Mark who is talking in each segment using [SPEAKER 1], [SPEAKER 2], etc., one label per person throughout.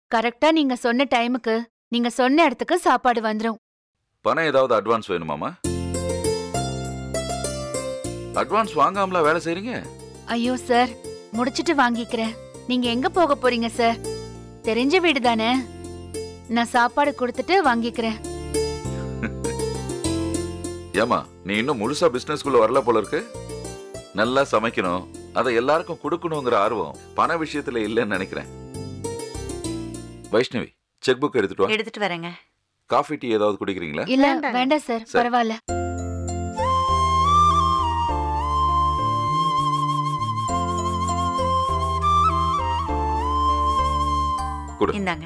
[SPEAKER 1] கரெக்டா நீங்க சொன்ன டைமுக்கு நீங்க சொன்ன இடத்துக்கு சாப்பாடு வந்துரும்
[SPEAKER 2] பணம் ஏதாவது அட்வான்ஸ் வேணுமாமா அட்வான்ஸ் வாங்காமலா வேலை செய்றீங்க
[SPEAKER 1] ஐயோ சார் முடிச்சிட்டு வாங்கிக்கிறேன் நீங்க எங்க போக போறீங்க சார் தெரிஞ்ச வீடு தானே நான் சாப்பாடு கொடுத்துட்டு வாங்கிக்கிறேன்
[SPEAKER 2] ஏமா நீ இன்னும் முழுசா பிசினஸ்க்குள்ள வரல போல இருக்கு நல்லா சமைக்கணும் அதை எல்லாருக்கும் கொடுக்கணுங்கிற ஆர்வம் பண விஷயத்துல இல்லைன்னு நினைக்கிறேன் வைஷ்ணவி செக் புக் எடுத்துட்டு வா
[SPEAKER 3] எடுத்துட்டு வரேங்க
[SPEAKER 2] காஃபி டீ ஏதாவது குடிக்கிறீங்களா
[SPEAKER 1] இல்ல
[SPEAKER 3] வேண்டாங்க.
[SPEAKER 1] வேண்டாம் சார்
[SPEAKER 2] சரி.
[SPEAKER 1] பரவாயில்ல
[SPEAKER 3] இந்தாங்க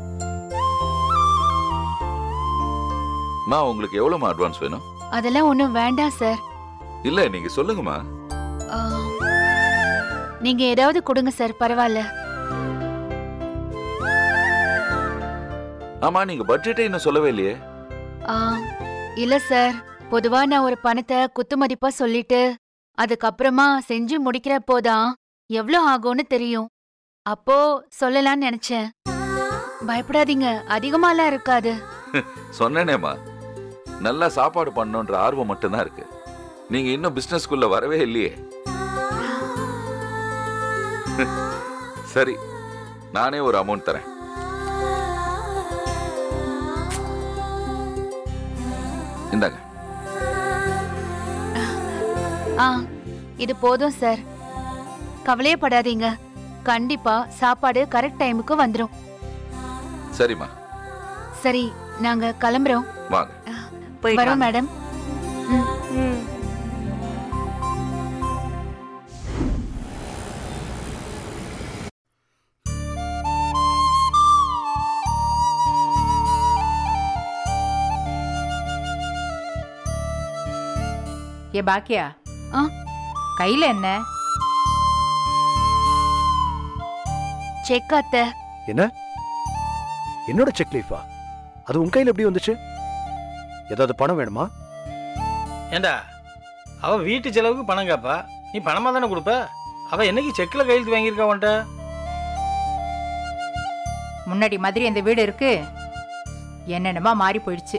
[SPEAKER 2] மா உங்களுக்கு எவ்வளவுமா அட்வான்ஸ் வேணும்
[SPEAKER 1] அதெல்லாம் ஒண்ணும் வேண்டாம் சார்
[SPEAKER 2] இல்ல நீங்க சொல்லுங்கம்மா
[SPEAKER 1] ஆ, நீங்க ஏதாவது கொடுங்க சார் பரவாயில்ல
[SPEAKER 2] ஆமா நீங்க பட்ஜெட்டே இன்னும் சொல்லவே இல்லையே
[SPEAKER 1] ஆ, இல்ல சார் பொதுவா நான் ஒரு பணத்தை குத்து மதிப்பா சொல்லிட்டு அதுக்கப்புறமா செஞ்சு முடிக்கிறப்போதான் எவ்வளோ ஆகும்னு தெரியும் அப்போ சொல்லலாம்னு நினைச்சேன் பயப்படாதீங்க அதிகமாலாம் இருக்காது
[SPEAKER 2] சொன்னேனேம்மா நல்லா சாப்பாடு பண்ணணுன்ற ஆர்வம் மட்டும்தான் இருக்கு நீங்க இன்னும் பிசினஸ்க்குள்ள வரவே இல்லையே சரி நானே ஒரு அமௌண்ட் தரேன் இந்தாங்க
[SPEAKER 1] ஆ இது போதும் சார் கவலையப்படாதீங்க கண்டிப்பா சாப்பாடு கரெக்ட் டைமுக்கு வந்துரும்
[SPEAKER 2] சரிம்மா
[SPEAKER 1] சரி நாங்க கிளம்புறோம்
[SPEAKER 2] வாங்க
[SPEAKER 3] போயிட்டு
[SPEAKER 1] வரோம்
[SPEAKER 3] வாங்க.
[SPEAKER 1] மேடம் ம்.
[SPEAKER 4] ஏ பாக்கியா
[SPEAKER 1] ஆ?
[SPEAKER 4] கையில என்ன
[SPEAKER 1] செக் அத்தை
[SPEAKER 5] என்ன என்னோட செக் லீஃபா அது உன் கையில் எப்படி வந்துச்சு ஏதாவது பணம் வேணுமா
[SPEAKER 6] ஏண்டா அவ வீட்டு செலவுக்கு பணம் கேப்பா நீ பணமா தானே கொடுப்ப அவ என்னைக்கு செக்கில் கையெழுத்து வாங்கியிருக்கா உன்ட்ட
[SPEAKER 4] முன்னாடி மாதிரி இந்த வீடு இருக்கு என்னென்னமா மாறி போயிடுச்சு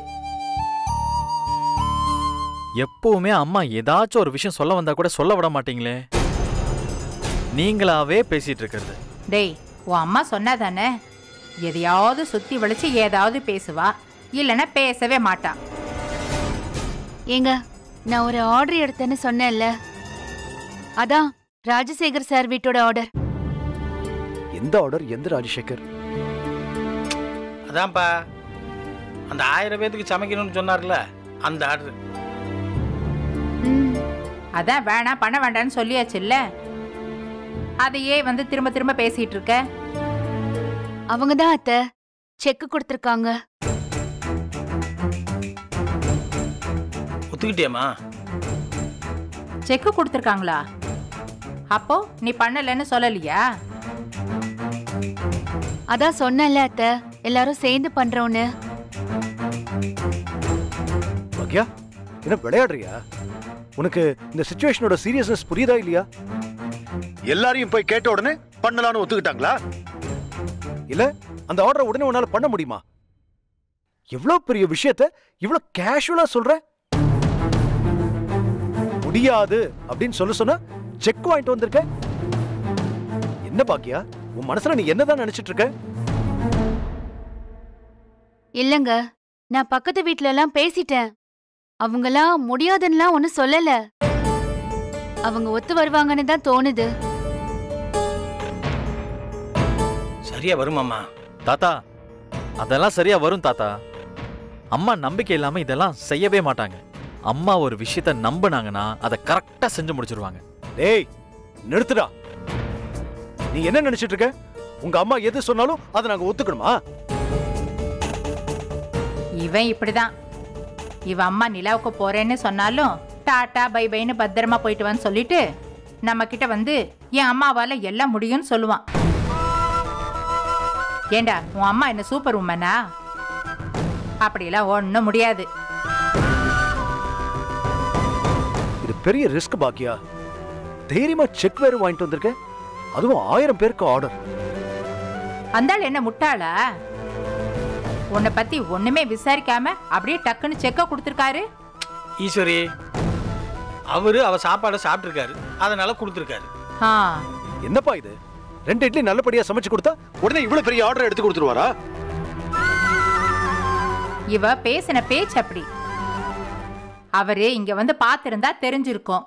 [SPEAKER 7] எப்பவுமே அம்மா ஏதாச்சும் ஒரு விஷயம் சொல்ல வந்தா கூட சொல்ல விட மாட்டீங்களே நீங்களாவே பேசிட்டு இருக்கிறது
[SPEAKER 4] டேய் உன் அம்மா சொன்னா தானே எதையாவது சுத்தி வளைச்சு ஏதாவது பேசுவா இல்லைன்னா பேசவே மாட்டா
[SPEAKER 1] ஏங்க நான் ஒரு ஆர்டர் எடுத்தேன்னு சொன்னேன்ல அதான் ராஜசேகர் சார் வீட்டோட ஆர்டர்
[SPEAKER 5] எந்த ஆர்டர் எந்த ராஜசேகர்
[SPEAKER 6] அதான்ப்பா அந்த ஆயிரம் பேத்துக்கு சமைக்கணும்னு சொன்னார்ல அந்த ஆர்டர்
[SPEAKER 1] ம்
[SPEAKER 4] அதான் வேணாம் பண்ண வேண்டாம்னு சொல்லியாச்சுல்ல அதையே வந்து திரும்ப திரும்ப பேசிட்டு இருக்க
[SPEAKER 1] அவங்க தான் அத்தை செக் கொடுத்துருக்காங்க
[SPEAKER 6] ஒத்துக்கிட்டியாம்மா
[SPEAKER 4] செக்கு கொடுத்துருக்காங்களா அப்போ நீ பண்ணலைன்னு சொல்லலையா
[SPEAKER 1] அதான் சொன்னேன்ல அத்தை எல்லாரும் சேர்ந்து பண்றோன்னு
[SPEAKER 5] பாக்யா என்ன விளையாடுறியா உனக்கு இந்த சுச்சுவேஷனோட சீரியஸ்னஸ் புரியுதா இல்லையா எல்லாரையும் போய் கேட்ட உடனே பண்ணலாம்னு ஒத்துக்கிட்டாங்களா இல்ல அந்த ஆர்டரை உடனே உன்னால பண்ண முடியுமா எவ்வளவு பெரிய விஷயத்த இவ்வளவு கேஷுவலா சொல்ற முடியாது அப்படின்னு சொல்ல சொன்னா செக் வாங்கிட்டு வந்திருக்க என்ன பாக்கியா உன் மனசுல நீ என்னதான் நினைச்சிட்டு இருக்க
[SPEAKER 1] இல்லங்க நான் பக்கத்து வீட்ல எல்லாம் பேசிட்டேன் அவங்கலாம் முடியாதுன்னுலாம் ஒன்னும் சொல்லல அவங்க ஒத்து வருவாங்கன்னு தான் தோணுது
[SPEAKER 6] சரியா வருமாம்மா
[SPEAKER 7] தாத்தா அதெல்லாம் சரியா வரும் தாத்தா அம்மா நம்பிக்கை இல்லாம இதெல்லாம் செய்யவே மாட்டாங்க அம்மா ஒரு விஷயத்த நம்புனாங்கன்னா அதை கரெக்டா செஞ்சு முடிச்சிருவாங்க
[SPEAKER 5] டேய் நிறுத்துடா நீ என்ன நினைச்சிட்டு இருக்க உங்க அம்மா எது சொன்னாலும் அதை நாங்க ஒத்துக்கணுமா
[SPEAKER 4] இவன் இப்படிதான் இவ அம்மா நிலாவுக்கு போறேன்னு சொன்னாலும் டாட்டா பை பைன்னு பத்திரமா போயிட்டு வான்னு சொல்லிட்டு நம்ம கிட்ட வந்து என் அம்மாவால எல்லாம் முடியும்னு சொல்லுவான் ஏண்டா உன் அம்மா என்ன சூப்பர் உமனா அப்படியெல்லாம் ஒன்றும் முடியாது
[SPEAKER 5] இது பெரிய ரிஸ்க் பாக்கியா தைரியமா செக் வேறு வாங்கிட்டு வந்திருக்க அதுவும் ஆயிரம் பேருக்கு ஆர்டர்
[SPEAKER 4] அந்தாள் என்ன முட்டாளா உன்னை பத்தி ஒண்ணுமே விசாரிக்காம அப்படியே டக்குன்னு செக்க கொடுத்துருக்காரு
[SPEAKER 6] ஈஸ்வரி அவரு அவ சாப்பாடை சாப்பிட்டுருக்காரு அதனால கொடுத்துருக்காரு
[SPEAKER 4] ஆ
[SPEAKER 5] என்னப்பா இது ரெண்டு இட்லி நல்லபடியா சமைச்சு கொடுத்தா உடனே இவ்வளவு பெரிய ஆர்டர் எடுத்து கொடுத்துருவாரா
[SPEAKER 4] இவ பேசின பேச்சு அப்படி அவரு இங்க வந்து பார்த்திருந்தா தெரிஞ்சிருக்கும்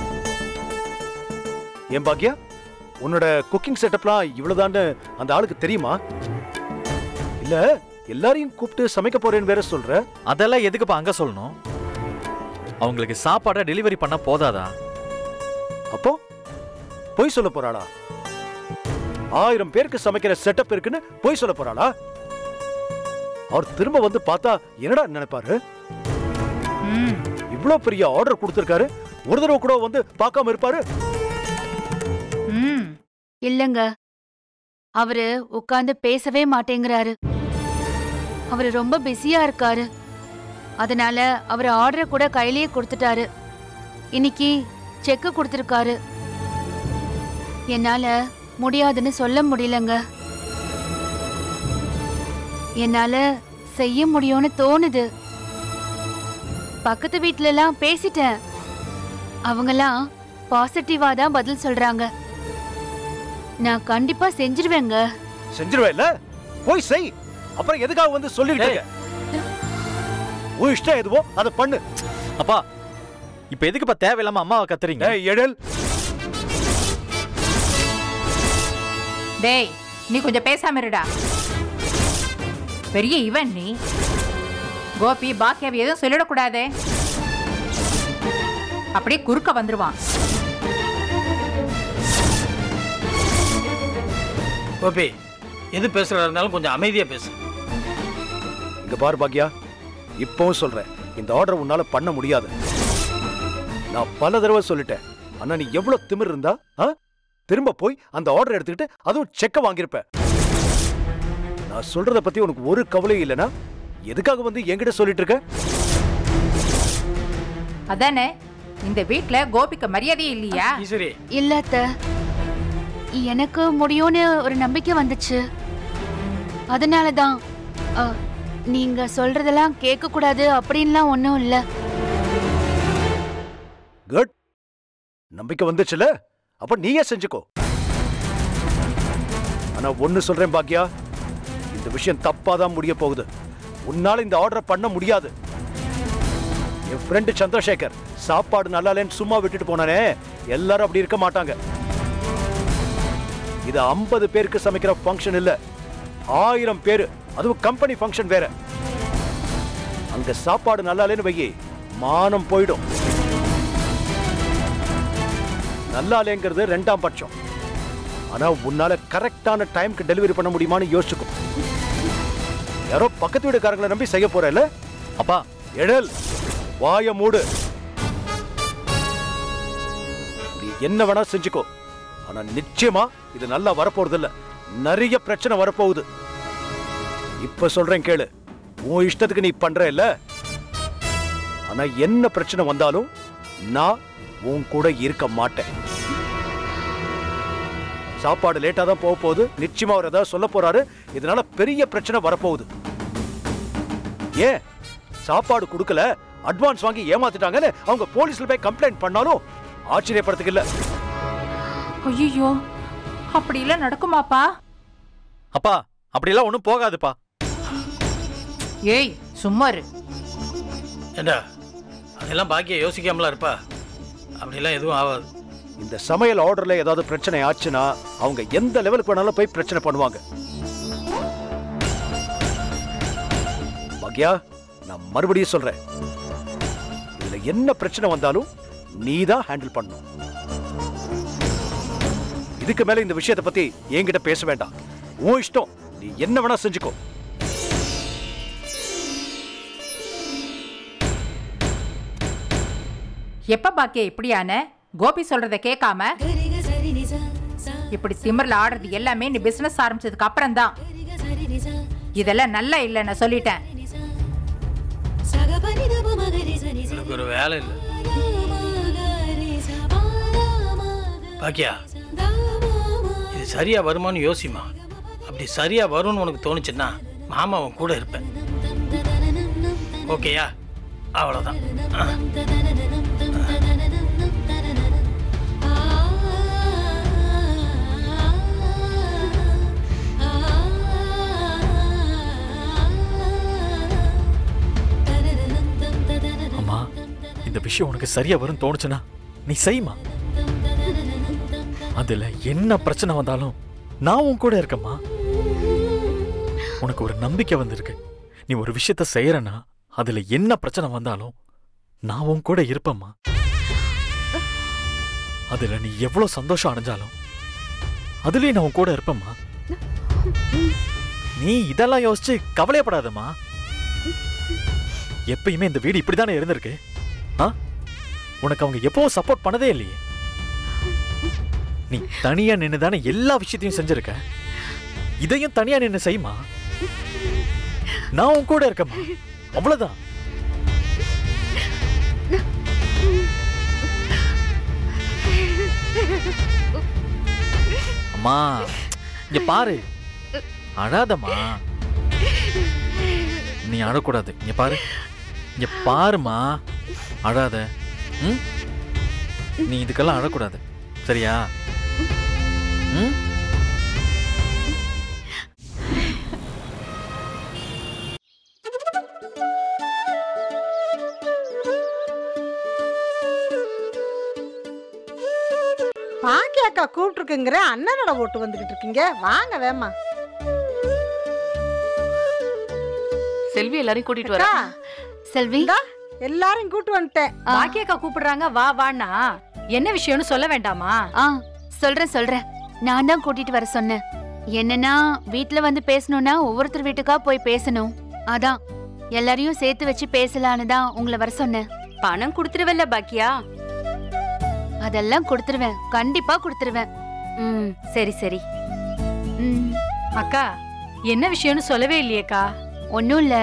[SPEAKER 5] ஏன் பாக்கியா உன்னோட குக்கிங் செட்டப்லாம் இவ்வளவுதான்னு அந்த ஆளுக்கு தெரியுமா இல்ல எல்லாரையும் கூப்பிட்டு சமைக்க போறேன்னு வேற சொல்ற
[SPEAKER 7] அதெல்லாம் எதுக்குப்பா அங்க சொல்லணும் அவங்களுக்கு சாப்பாடை டெலிவரி பண்ண போதாதா
[SPEAKER 5] அப்போ பொய் சொல்ல போறாளா ஆயிரம் பேருக்கு சமைக்கிற செட்டப் இருக்குன்னு பொய் சொல்ல போறாளா அவர் திரும்ப வந்து பார்த்தா என்னடா நினைப்பாரு
[SPEAKER 4] ம்
[SPEAKER 5] இவ்வளவு பெரிய ஆர்டர் கொடுத்திருக்காரு ஒரு தடவை கூட வந்து பார்க்காம இருப்பாரு
[SPEAKER 4] ம்
[SPEAKER 1] இல்லங்க அவரு உட்கார்ந்து பேசவே மாட்டேங்கிறாரு அவரு ரொம்ப பிஸியா இருக்காரு அதனால அவர் ஆர்டரை கூட கையிலேயே கொடுத்துட்டாரு இன்னைக்கு செக் கொடுத்துருக்காரு என்னால முடியாதுன்னு சொல்ல முடியலங்க என்னால செய்ய முடியும்னு தோணுது பக்கத்து வீட்ல எல்லாம் பேசிட்டேன் அவங்கெல்லாம் பாசிட்டிவா தான் பதில் சொல்றாங்க நான் கண்டிப்பா செஞ்சிருவேங்க
[SPEAKER 5] செஞ்சிருவே இல்ல போய் செய் அப்புறம் எதுக்காக வந்து சொல்லிட்டு இருக்க உன் இஷ்டம் எதுவோ அதை பண்ணு
[SPEAKER 7] அப்பா இப்ப எதுக்குப்பா தேவையில்லாம அம்மாவை கத்துறீங்க
[SPEAKER 5] ஏய் எழில்
[SPEAKER 4] டேய் நீ கொஞ்சம் பேசாம இருடா பெரிய இவன் நீ கோபி பாக்கியாவை எதுவும் சொல்லிடக்கூடாதே அப்படியே குறுக்க வந்துருவான்
[SPEAKER 6] கோபி எது பேசுறதா இருந்தாலும் கொஞ்சம் அமைதியா பேசு
[SPEAKER 5] இங்க பாரு பாக்யா இப்பவும் சொல்றேன் இந்த ஆர்டர் உன்னால பண்ண முடியாது நான் பல தடவை சொல்லிட்டேன் ஆனா நீ எவ்வளவு திமிர் இருந்தா ஆ? திரும்ப போய் அந்த ஆர்டர் எடுத்துக்கிட்டு அதுவும் செக்க வாங்கியிருப்ப நான் சொல்றத பத்தி உனக்கு ஒரு கவலையும் இல்லைனா எதுக்காக வந்து என்கிட்ட சொல்லிட்டு இருக்க
[SPEAKER 4] அதானே இந்த வீட்ல கோபிக்கு மரியாதையே இல்லையா
[SPEAKER 6] ஈஸ்வரி
[SPEAKER 1] இல்ல அத்தை. எனக்கு முடியும்னு ஒரு நம்பிக்கை வந்துச்சு அதனால தான் அ, நீங்க சொல்றதெல்லாம் கேட்க கூடாது அப்படின்லாம் ஒன்றும் இல்ல
[SPEAKER 5] குட் நம்பிக்கை வந்துச்சுல அப்ப நீயே செஞ்சுக்கோ ஆனா ஒண்ணு சொல்றேன் பாக்யா இந்த விஷயம் தப்பா தான் முடிய போகுது உன்னால இந்த ஆர்டரை பண்ண முடியாது என் ஃப்ரெண்டு சந்திரசேகர் சாப்பாடு நல்லா இல்லைன்னு சும்மா விட்டுட்டு போனானே எல்லாரும் அப்படி இருக்க மாட்டாங்க இது ஐம்பது பேருக்கு சமைக்கிற ஃபங்க்ஷன் இல்ல ஆயிரம் பேரு அதுவும் கம்பெனி ஃபங்க்ஷன் வேற அங்க சாப்பாடு நல்லா இல்லைன்னு வையே மானம் போயிடும் நல்லா இல்லைங்கிறது ரெண்டாம் பட்சம் ஆனா உன்னால கரெக்டான டைம்க்கு டெலிவரி பண்ண முடியுமான்னு யோசிச்சுக்கும் யாரோ பக்கத்து வீட்டுக்காரங்களை நம்பி செய்ய போறல
[SPEAKER 7] அப்பா
[SPEAKER 5] எழல் வாய மூடு நீ என்ன வேணா செஞ்சுக்கோ ஆனா நிச்சயமா இது நல்லா வரப்போறது இல்ல நிறைய பிரச்சனை வரப்போகுது இப்ப சொல்றேன் கேளு உன் இஷ்டத்துக்கு நீ பண்ற இல்ல ஆனா என்ன பிரச்சனை வந்தாலும் நான் உன் கூட இருக்க மாட்டேன் சாப்பாடு லேட்டா தான் போக போகுது நிச்சயமா அவர் ஏதாவது சொல்ல போறாரு இதனால பெரிய பிரச்சனை வரப்போகுது ஏன் சாப்பாடு கொடுக்கல அட்வான்ஸ் வாங்கி ஏமாத்திட்டாங்கன்னு அவங்க போலீஸ்ல போய் கம்ப்ளைண்ட் பண்ணாலும் ஆச்சரியப்படுறதுக்கு இல்ல
[SPEAKER 4] ஐயோ அப்படிலாம் நடக்குமாப்பா
[SPEAKER 7] அப்பா அப்படியெல்லாம் ஒண்ணும் போகாதுப்பா
[SPEAKER 4] ஏய் சும்மா இரு
[SPEAKER 6] ஏண்டா அதெல்லாம் பாக்கிய யோசிக்காமலாம் இருப்பா அப்படிலாம் எதுவும் ஆகாது
[SPEAKER 5] இந்த சமையல் ஆர்டர்ல ஏதாவது பிரச்சனை ஆச்சுன்னா அவங்க எந்த லெவலுக்கு வேணாலும் போய் பிரச்சனை பண்ணுவாங்க பாக்யா நான் மறுபடியும் சொல்றேன் இதுல என்ன பிரச்சனை வந்தாலும் நீ தான் ஹேண்டில் பண்ணணும் இதுக்கு மேல இந்த விஷயத்தை பத்தி என்கிட்ட பேச வேண்டாம் உன் இஷ்டம் நீ என்ன வேணா செஞ்சுக்கோ
[SPEAKER 4] எப்ப பாக்கிய இப்படியான கோபி சொல்றத கேட்காம இப்படி திமிர்ல ஆடுறது எல்லாமே நீ பிசினஸ் ஆரம்பிச்சதுக்கு அப்புறம் தான் இதெல்லாம் நல்லா இல்ல நான் சொல்லிட்டேன்
[SPEAKER 6] எனக்கு ஒரு வேலை இல்லை பாக்கியா இது சரியா வருமான்னு யோசிமா அப்படி அப்படி சரியா வரும்னு உனக்கு தோணுச்சுன்னா மாமா உன் கூட இருப்பேன் ஓகேயா அவ்வளோதான்
[SPEAKER 7] அம்மா இந்த விஷயம் உனக்கு சரியா வரும் தோணுச்சுன்னா நீ செய்மா அதுல என்ன பிரச்சனை வந்தாலும் நான் உன் கூட இருக்கேம்மா உனக்கு ஒரு நம்பிக்கை வந்திருக்கு நீ ஒரு விஷயத்த செய்யறனா அதுல என்ன பிரச்சனை வந்தாலும் நான் உன் கூட இருப்பேம்மா அதுல நீ எவ்வளவு சந்தோஷம் அடைஞ்சாலும் அதுலயும் நான் உன் கூட இருப்பேம்மா நீ இதெல்லாம் யோசிச்சு கவலையப்படாதம்மா எப்பயுமே இந்த வீடு இப்படிதானே இருந்திருக்கு ஆ உனக்கு அவங்க எப்பவும் சப்போர்ட் பண்ணதே இல்லையே நீ தனியா நின்னு தானே எல்லா விஷயத்தையும் செஞ்சிருக்க இதையும் தனியா நின்னு செய்யுமா நான் உன் கூட இருக்கேம்மா அவ்வளவுதான் அம்மா இங்க பாரு அழாதம்மா நீ அழக்கூடாது இங்க பாரு இங்க பாருமா அழாத ம் நீ இதுக்கெல்லாம் அழக்கூடாது சரியா ம்
[SPEAKER 8] பாக்கி அக்கா கூப்பிட்டுருக்குங்கிற அண்ணனோட ஓட்டு வந்துகிட்டு இருக்கீங்க வாங்க வேமா
[SPEAKER 9] செல்வி எல்லாரையும் கூட்டிட்டு
[SPEAKER 8] அக்கா
[SPEAKER 9] வரேன்
[SPEAKER 1] செல்வி
[SPEAKER 8] இந்தா, எல்லாரையும் கூட்டு வந்துட்டேன்
[SPEAKER 1] ஆ.
[SPEAKER 10] பாக்கியக்கா கூப்பிடுறாங்க வா வான்னா என்ன விஷயம்னு சொல்ல வேண்டாமா
[SPEAKER 1] ஆ சொல்றேன் சொல்றேன் நான் தான் கூட்டிட்டு வர சொன்னேன் என்னன்னா வீட்ல வந்து பேசணும்னா ஒவ்வொருத்தர் வீட்டுக்கா போய் பேசணும் அதான் எல்லாரையும் சேர்த்து வச்சு பேசலான்னு தான் உங்களை வர சொன்னேன்
[SPEAKER 9] பணம் கொடுத்துருவல்ல பாக்கியா
[SPEAKER 1] அதெல்லாம் கொடுத்துருவேன் கண்டிப்பா கொடுத்துருவேன்
[SPEAKER 10] ம் சரி சரி
[SPEAKER 1] ம்,
[SPEAKER 10] அக்கா என்ன விஷயம்னு சொல்லவே இல்லையேக்கா
[SPEAKER 1] ஒண்ணும் இல்ல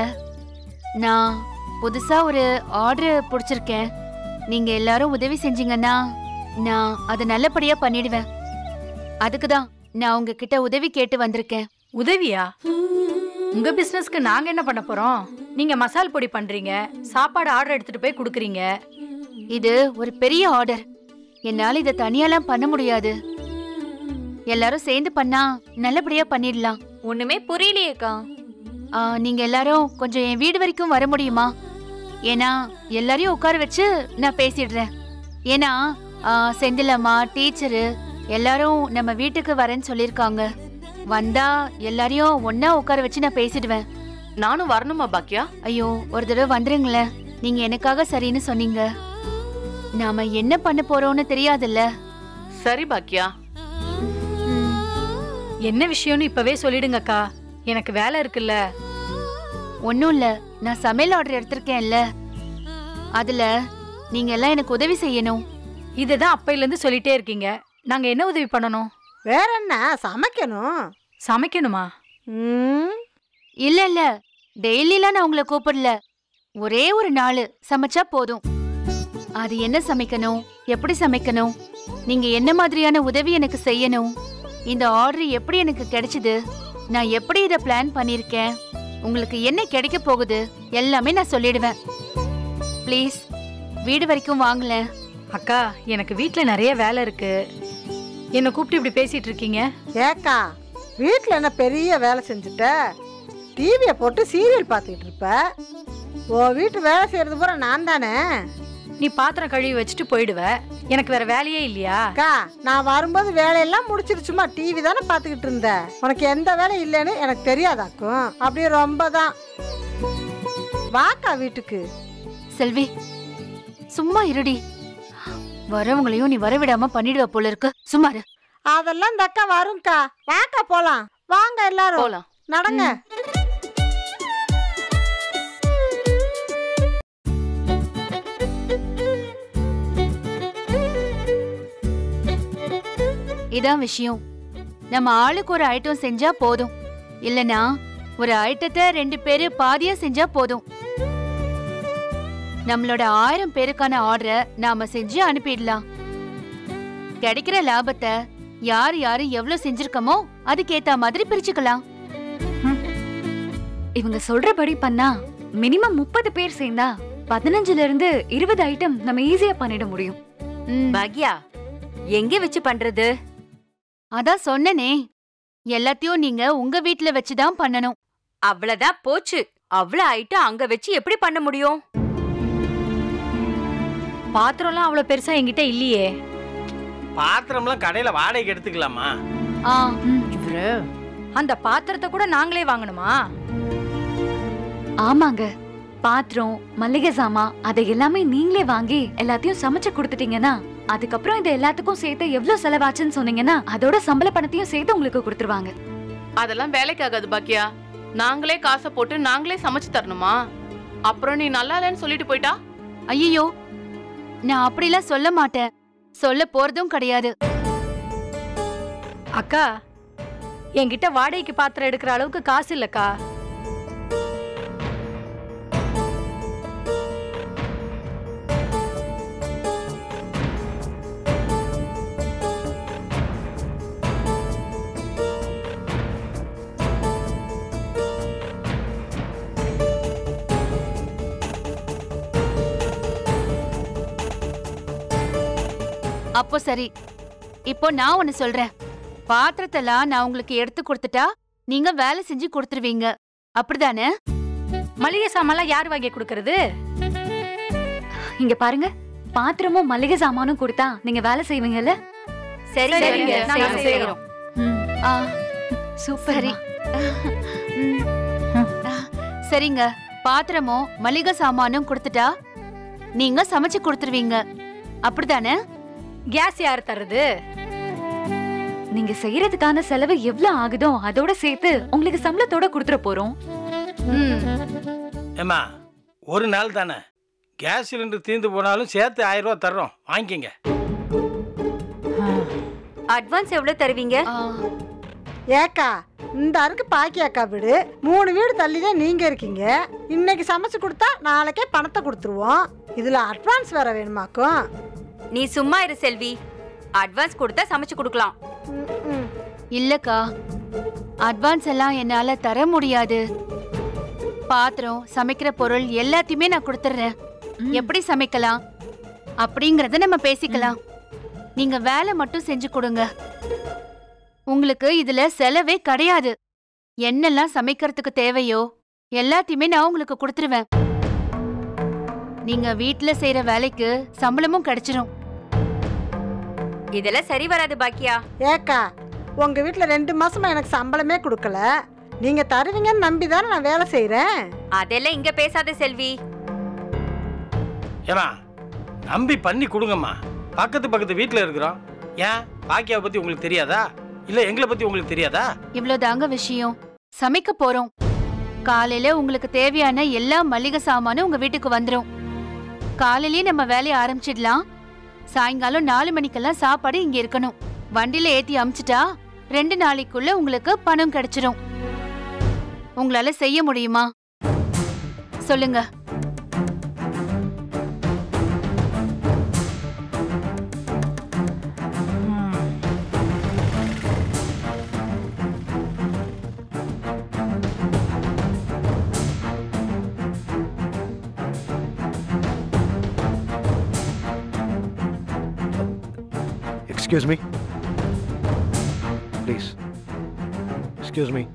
[SPEAKER 1] நான் புதுசா ஒரு ஆர்டர் பிடிச்சிருக்கேன் நீங்க எல்லாரும் உதவி செஞ்சீங்கன்னா நான் அதை நல்லபடியா பண்ணிடுவேன் அதுக்கு தான் நான் உங்ககிட்ட உதவி கேட்டு வந்திருக்கேன்
[SPEAKER 10] உதவியா உங்க பிசினஸ்க்கு நாங்க என்ன பண்ண போறோம் நீங்க மசால் பொடி பண்றீங்க சாப்பாடு ஆர்டர் எடுத்துட்டு போய் கொடுக்குறீங்க
[SPEAKER 1] இது ஒரு பெரிய ஆர்டர் என்னால இதை தனியாலாம் பண்ண முடியாது எல்லாரும் சேர்ந்து பண்ணா நல்லபடியா பண்ணிடலாம்
[SPEAKER 9] ஒண்ணுமே புரியலையேக்கா
[SPEAKER 1] ஆ, நீங்க எல்லாரும் கொஞ்சம் என் வீடு வரைக்கும் வர முடியுமா ஏன்னா எல்லாரையும் உட்கார வச்சு நான் பேசிடுறேன் ஏன்னா ஆ, செந்திலம்மா டீச்சரு எல்லாரும் நம்ம வீட்டுக்கு வரேன்னு சொல்லியிருக்காங்க வந்தா எல்லாரையும் ஒண்ணா உட்கார வச்சு நான் பேசிடுவேன்
[SPEAKER 9] நானும் வரணுமா பாக்கியா
[SPEAKER 1] ஐயோ ஒரு தடவை வந்துருங்களேன் நீங்க எனக்காக சரின்னு சொன்னீங்க நாம என்ன பண்ண போறோம்னு தெரியாதுல்ல
[SPEAKER 9] சரி பாக்கியா
[SPEAKER 1] ம்,
[SPEAKER 10] என்ன விஷயம்னு இப்பவே சொல்லிடுங்கக்கா எனக்கு வேலை இருக்குல்ல
[SPEAKER 1] ஒண்ணும் இல்ல நான் சமையல் ஆர்டர் எடுத்திருக்கேன்ல அதுல நீங்க எல்லாம் எனக்கு உதவி செய்யணும்
[SPEAKER 10] இதுதான் அப்பையில இருந்து சொல்லிட்டே இருக்கீங்க நாங்க என்ன உதவி பண்ணணும்
[SPEAKER 8] வேற என்ன சமைக்கணும்
[SPEAKER 10] சமைக்கணுமா
[SPEAKER 8] ம்
[SPEAKER 1] இல்ல இல்ல டெய்லிலாம் நான் உங்களை கூப்பிடல ஒரே ஒரு நாள் சமைச்சா போதும் அது என்ன சமைக்கணும் எப்படி சமைக்கணும் நீங்க என்ன மாதிரியான உதவி எனக்கு செய்யணும் இந்த ஆர்டர் எப்படி எனக்கு கிடைச்சது நான் எப்படி இதை பிளான் பண்ணிருக்கேன் உங்களுக்கு என்ன கிடைக்க போகுது எல்லாமே நான் சொல்லிடுவேன் ப்ளீஸ் வீடு வரைக்கும் வாங்கல
[SPEAKER 10] அக்கா எனக்கு வீட்ல நிறைய வேலை இருக்கு என்ன கூப்பிட்டு இப்படி பேசிட்டு இருக்கீங்க
[SPEAKER 8] ஏக்கா வீட்டில் என்ன பெரிய வேலை செஞ்சுட்ட டிவியை போட்டு சீரியல் பார்த்துக்கிட்டு இருப்ப ஓ வீட்டு வேலை செய்யறது பூரா நான் தானே
[SPEAKER 10] நீ பாத்திரம் கழுவி வச்சுட்டு போயிடுவ எனக்கு வேற வேலையே இல்லையா
[SPEAKER 8] அக்கா நான் வரும்போது வேலையெல்லாம் முடிச்சிட்டு சும்மா டிவி தானே பார்த்துக்கிட்டு இருந்த உனக்கு எந்த வேலை இல்லைன்னு எனக்கு தெரியாதாக்கும் அப்படியே ரொம்ப தான் வாக்கா வீட்டுக்கு
[SPEAKER 1] செல்வி சும்மா இருடி வரவங்களையும் நீ வரவிடாம பண்ணிடுவ போல இருக்கு சும்மா இரு.
[SPEAKER 8] அதெல்லாம் இந்த அக்கா வரும்க்கா வாக்கா போலாம் வாங்க எல்லாரும்
[SPEAKER 9] போலாம்
[SPEAKER 8] நடங்க
[SPEAKER 1] இதான் விஷயம் நம்ம ஆளுக்கு ஒரு ஐட்டம் செஞ்சா போதும் இல்லனா ஒரு ஐட்டத்தை ரெண்டு பேரு பாதியா செஞ்சா போதும் நம்மளோட ஆயிரம் பேருக்கான ஆர்டரை நாம செஞ்சு அனுப்பிடலாம் கிடைக்கிற லாபத்தை யார் யாரு எவ்வளவு செஞ்சிருக்கமோ அதுக்கேத்த மாதிரி பிரிச்சுக்கலாம்
[SPEAKER 11] இவங்க சொல்றபடி பண்ணா மினிமம் முப்பது பேர் சேர்ந்தா பதினஞ்சுல இருந்து இருபது ஐட்டம் நம்ம ஈஸியா பண்ணிட முடியும்
[SPEAKER 1] ம்,
[SPEAKER 3] பாக்யா எங்க வச்சு பண்றது
[SPEAKER 1] அதான் சொன்னனே எல்லாத்தையும் நீங்க உங்க வீட்ல வச்சுதான் பண்ணணும்
[SPEAKER 3] அவ்வளவுதான் போச்சு அவ்வளவு ஐட்டம் அங்க வச்சு எப்படி பண்ண முடியும்
[SPEAKER 10] பாத்திரம்லாம் அவ்வளவு பெருசா என்கிட்ட இல்லையே
[SPEAKER 6] பாத்திரம்லாம் கடையில வாடகைக்கு எடுத்துக்கலாமா
[SPEAKER 1] ஆ
[SPEAKER 10] இவரு அந்த பாத்திரத்தை கூட நாங்களே வாங்கணுமா
[SPEAKER 11] ஆமாங்க பாத்திரம் மல்லிகை சாமான் அதை எல்லாமே நீங்களே வாங்கி எல்லாத்தையும் சமைச்சு கொடுத்துட்டீங்கன்னா அதுக்கப்புறம் இது எல்லாத்துக்கும் சேர்த்து எவ்வளவு செலவாச்சுன்னு சொன்னீங்கன்னா அதோட சம்பள பணத்தையும் சேர்த்து உங்களுக்கு கொடுத்துருவாங்க
[SPEAKER 9] அதெல்லாம் வேலைக்கு ஆகாது பாக்கியா நாங்களே காசை போட்டு நாங்களே சமைச்சு தரணுமா அப்புறம் நீ நல்லா இல்லைன்னு சொல்லிட்டு போயிட்டா
[SPEAKER 1] ஐயோ நான் அப்படிலாம் சொல்ல மாட்டேன் சொல்ல போறதும் கிடையாது
[SPEAKER 10] அக்கா என்கிட்ட வாடகைக்கு பாத்திரம் எடுக்கிற அளவுக்கு காசு இல்லக்கா
[SPEAKER 1] அப்போ சரி இப்போ நான் ஒன்னு சொல்றேன் பாத்திரத்தெல்லாம் நான் உங்களுக்கு எடுத்து கொடுத்துட்டா நீங்க வேலை செஞ்சு கொடுத்துருவீங்க அப்படிதானே
[SPEAKER 10] மளிகை சாமான்லாம் யார் வாங்கி கொடுக்கறது
[SPEAKER 11] இங்க பாருங்க பாத்திரமும் மல்லிகை சாமானும் கொடுத்தா நீங்க வேலை செய்வீங்கல்ல
[SPEAKER 3] சரிங்க
[SPEAKER 10] சரிங்க,
[SPEAKER 3] நாங்க
[SPEAKER 10] நாங்க
[SPEAKER 3] செய்றோம்.
[SPEAKER 1] ஆ
[SPEAKER 11] சூப்பர்
[SPEAKER 1] சரி ம். சரிங்க பாத்திரமும் மளிகை சாமானும் கொடுத்துட்டா நீங்க சமைச்சு கொடுத்துருவீங்க அப்படிதானே
[SPEAKER 10] கேஸ் யார் தர்றது
[SPEAKER 11] நீங்க செய்யறதுக்கான செலவு எவ்வளவு ஆகுதோ அதோட சேர்த்து உங்களுக்கு சம்பளத்தோட கொடுத்துட போறோம்
[SPEAKER 6] ஏம்மா ஒரு நாள் தானே கேஸ் சிலிண்டர் தீர்ந்து போனாலும் சேர்த்து ஆயிரம் ரூபா தர்றோம் வாங்கிக்கங்க
[SPEAKER 3] அட்வான்ஸ் எவ்வளவு தருவீங்க
[SPEAKER 1] ஆ,
[SPEAKER 8] ஏக்கா இந்த அருக்கு பாக்கியாக்கா வீடு மூணு வீடு தள்ளி தான் நீங்கள் இருக்கீங்க இன்னைக்கு சமைச்சு கொடுத்தா நாளைக்கே பணத்தை கொடுத்துருவோம் இதில் அட்வான்ஸ் வேற வேணுமாக்கும்
[SPEAKER 3] நீ சும்மா இரு செல்வி அட்வான்ஸ் கொடுத்தா சமைச்சு கொடுக்கலாம்
[SPEAKER 8] ம், ம்.
[SPEAKER 1] இல்லக்கா அட்வான்ஸ் எல்லாம் என்னால தர முடியாது பாத்திரம் சமைக்கிற பொருள் எல்லாத்தையுமே நான் கொடுத்துட்றேன் எப்படி சமைக்கலாம் அப்படிங்கறத நம்ம பேசிக்கலாம் நீங்க வேலை மட்டும் செஞ்சு கொடுங்க உங்களுக்கு இதுல செலவே கிடையாது என்னெல்லாம் சமைக்கிறதுக்கு தேவையோ எல்லாத்தையுமே நான் உங்களுக்கு கொடுத்துருவேன் நீங்க வீட்ல செய்யற வேலைக்கு சம்பளமும் கிடைச்சிரும்
[SPEAKER 3] இதெல்லாம் சரி வராது பாக்கியா
[SPEAKER 8] ஏக்கா உங்கள் வீட்டில் ரெண்டு மாசமா எனக்கு சம்பளமே கொடுக்கல நீங்கள் தருவீங்கன்னு நம்பி தானே நான் வேலை செய்கிறேன்
[SPEAKER 3] அதெல்லாம் இங்க பேசாத செல்வி
[SPEAKER 6] ஏம்மா நம்பி பண்ணி கொடுங்கம்மா பக்கத்து பக்கத்து வீட்டில் இருக்கிறோம் ஏன் பாக்கியாவை பற்றி உங்களுக்கு தெரியாதா இல்லை எங்களை பற்றி உங்களுக்கு தெரியாதா
[SPEAKER 1] இவ்வளவுதாங்க விஷயம் சமைக்க போறோம் காலையில உங்களுக்கு தேவையான எல்லா மளிகை சாமானும் உங்க வீட்டுக்கு வந்துரும் காலையிலேயே நம்ம வேலையை ஆரம்பிச்சிடலாம் சாயங்காலம் நாலு மணிக்கெல்லாம் சாப்பாடு இங்க இருக்கணும் வண்டியில ஏத்தி அமிச்சிட்டா ரெண்டு நாளைக்குள்ள உங்களுக்கு பணம் கிடைச்சிரும் உங்களால செய்ய முடியுமா சொல்லுங்க
[SPEAKER 5] excuse me please excuse me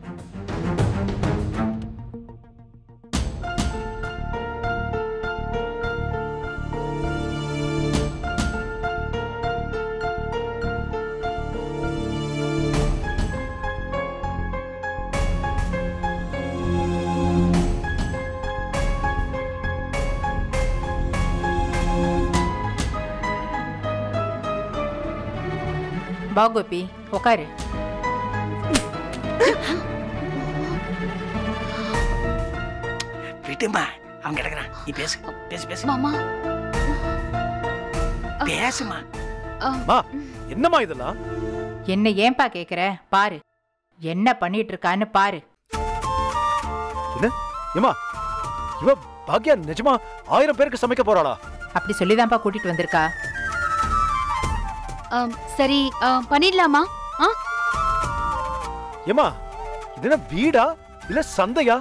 [SPEAKER 4] பா கோபி உட்காரு
[SPEAKER 6] விட்டுமா அவன் கிடக்குறான் நீ பேசு பேசு பேசு
[SPEAKER 1] மாமா
[SPEAKER 6] பேசுமா
[SPEAKER 5] மா என்னம்மா இதெல்லாம்
[SPEAKER 4] என்ன ஏன்பா கேக்குற பாரு என்ன பண்ணிட்டு இருக்கான்னு பாரு
[SPEAKER 5] ஏமா இவ பாக்யா நிஜமா ஆயிரம் பேருக்கு சமைக்க போறாளா
[SPEAKER 4] அப்படி சொல்லிதான்ப்பா கூட்டிட்டு வந்திருக்கா
[SPEAKER 1] ஆம், சரி ஆ, பண்ணிடலாமா ஆ
[SPEAKER 5] ஏமா இது என்ன வீடா இல்ல சந்தையா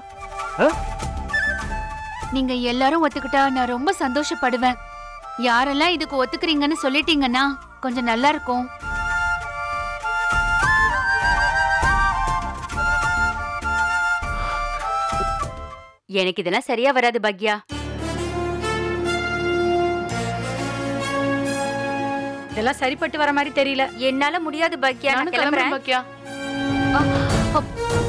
[SPEAKER 1] நீங்க எல்லாரும் ஒத்துக்கிட்டா நான் ரொம்ப சந்தோஷப்படுவேன் யாரெல்லாம் இதுக்கு ஒத்துக்கிறீங்கன்னு சொல்லிட்டீங்கன்னா கொஞ்சம் நல்லா இருக்கும்
[SPEAKER 3] எனக்கு இதெல்லாம் சரியா வராது பாக்யா
[SPEAKER 10] இதெல்லாம் சரிப்பட்டு வர மாதிரி தெரியல
[SPEAKER 3] என்னால முடியாது பாக்யா நான்
[SPEAKER 9] நானும் கிளம்புறேன்
[SPEAKER 3] கிளம்புறேன்
[SPEAKER 9] பாக்கியா
[SPEAKER 1] அ, அ,